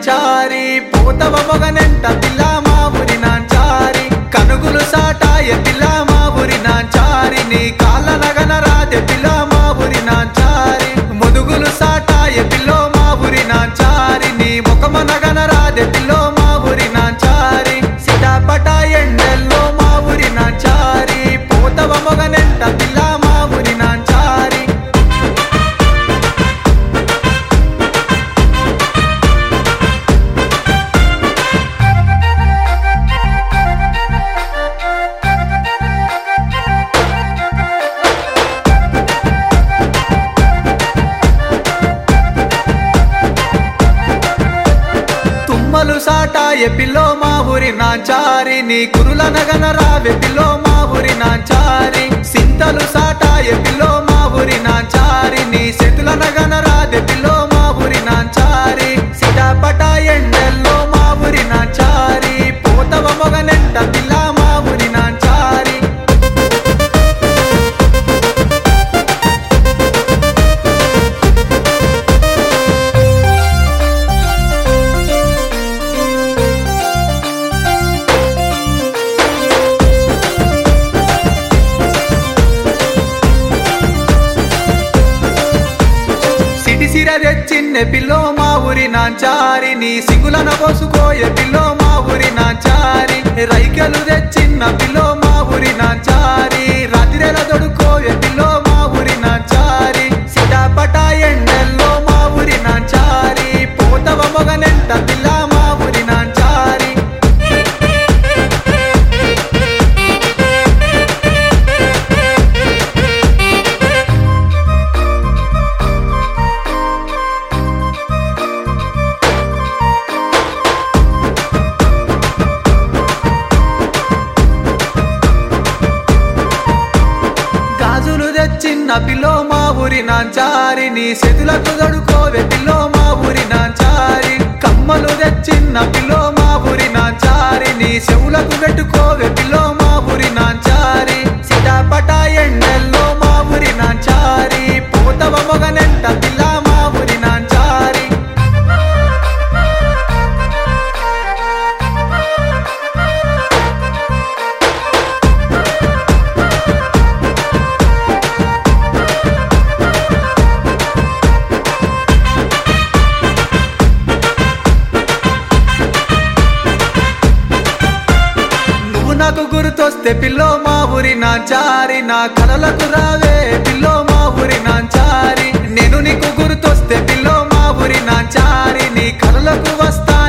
నాంచారి పోతవ మొగనెంట పిల్ల మా ఊరి నాంచారి కనుగులు సాటాయ పిల్ల మా ఊరి నాంచారి నీ కాళ్ళ నగన రాదే పిల్ల మా ఊరి నాంచారి ముదుగులు సాటాయ పిల్లో మా ఊరి నాంచారి నీ ముఖమ నగన రాదే పిల్లో మా ఊరి నాంచారి సిటాపట ఎండల్లో మా ఊరి నాంచారి పోతవ మొగనెంట పిల్ల మా ఊరి నాంచారి తుమ్మలు సాటాయ పిల్లో మా ఊరి నాంచారి నీ కురుల నగన రావే పిల్లో మా ఊరి నాంచారి సింతలు సాటాయ పిల్లో మా ఊరి నాంచారి నీ సెతుల నగన రాదే పిల్లో మా ఊరి నాంచారి సిటాపట ఎండల్లో మా ఊరి నాంచారి పోతవ మొగనెంట పిల్ల మా ఊరి నాంచారి సిటి సిర తెచ్చిన్నె పిల్లో మా ఊరి నాంచారి నీ సిగులన పోసుకోయే పిల్లో మా ఊరి నాంచారి రైకలు తెచ్చిన్న పిల్లో మా ఊరి నాంచారి రాత్రిల దొడుకోయే పిల్లో మా ఊరి నాంచారి సిటాపట ఎండల్లో మా ఊరి నాంచారి పోతవ మొగనెంట పిల్ల మా ఊరి నాంచారి గాజులు తెచ్చిన్న పిల్లో మా ఊరి నాంచారి నీ చేతులకు దొడుకోవే పిల్లో మా ఊరి నాంచారి కమ్మలు తెచ్చిన్న పిల్లో మా ఊరి నాంచారి నీ చెవులకు పెట్టుకోవే పిల్లో మా ఊరి నాంచారి సిటాపట ఎండల్లో మా ఊరి నాంచారి పోతవ మొగనెంట పిల్ల మా ఊరి నాంచారి నువ్వు నాకు గుర్తొస్తే పిల్లో మా ఊరి నాంచారి నా కలలకు రావే పిల్లో మా ఊరి నాంచారి నేను నీకు గుర్తొస్తే పిల్లో మా ఊరి నాంచారి నీ కలలకు వస్తా